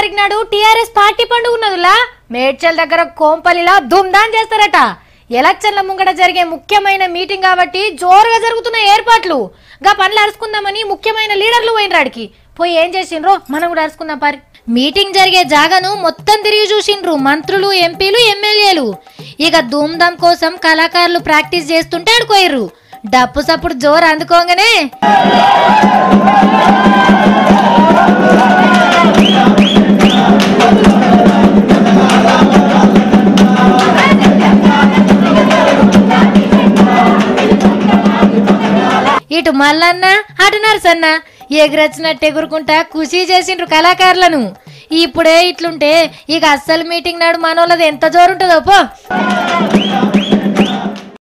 తారీఖు నాడు TRS party పండుగ ఉన్నదిలా మేడ్చల్ దగ్గర కోంపల్లిలా ధూమ్ధాం చేస్తారట ఎలక్షన్ల ముంగట జరిగే ముఖ్యమైన మీటింగ్ కాబట్టి జోరుగా జరుగుతున్న ఏర్పాట్లు గా పనులు అరుచుకుందామని ముఖ్యమైన లీడర్లు పోయినరాడికి పోయి ఏం చేసిండ్రో మనం కూడా అరుచుకుందాం పరి మీటింగ్ జరిగే జాగాను మొత్తం తిరిగి చూసిండ్రు మంత్రులు ఎంపీలు ఎమ్మెల్యేలు ఇక ధూమ్ధాం కోసం కళాకారులు ప్రాక్టీస్ చేస్తుంటే ఆడుకోయిర్రు డప్పు సప్పుడు జోరు అందుకోగానే ఇటు మల్లన్న అటు నరసన్న ఎగురొచ్చినట్టు ఎగురుకుంటా ఖుషి చేసిండ్రు కళాకారులను ఇప్పుడే ఇట్లుంటే ఇక అస్సలు మీటింగ్ నాడు మనోళ్ళది ఎంత జోరుంటుందో పో